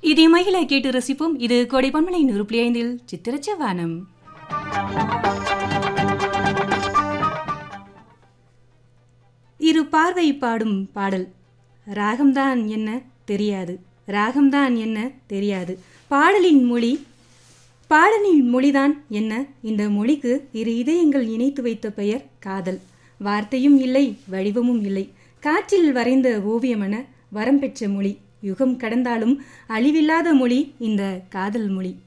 இதே மகிழ கேட்டு ரசிப்போம் இது கோடை பன்மலை நூறு புள்ளி ஐந்தில் சித்திரச்ச வானம் இரு பார்வை பாடும் பாடல் ராகம்தான் என்ன தெரியாது ராகம்தான் என்ன தெரியாது பாடலின் மொழி பாடலின் மொழிதான் என்ன இந்த மொழிக்கு இரு இதயங்கள் இணைத்து வைத்த பெயர் காதல் வார்த்தையும் இல்லை வடிவமும் இல்லை காற்றில் வரைந்த ஓவியமென வரம் பெற்ற மொழி யுகம் கடந்தாலும் அழிவில்லாத மொழி இந்த காதல் மொழி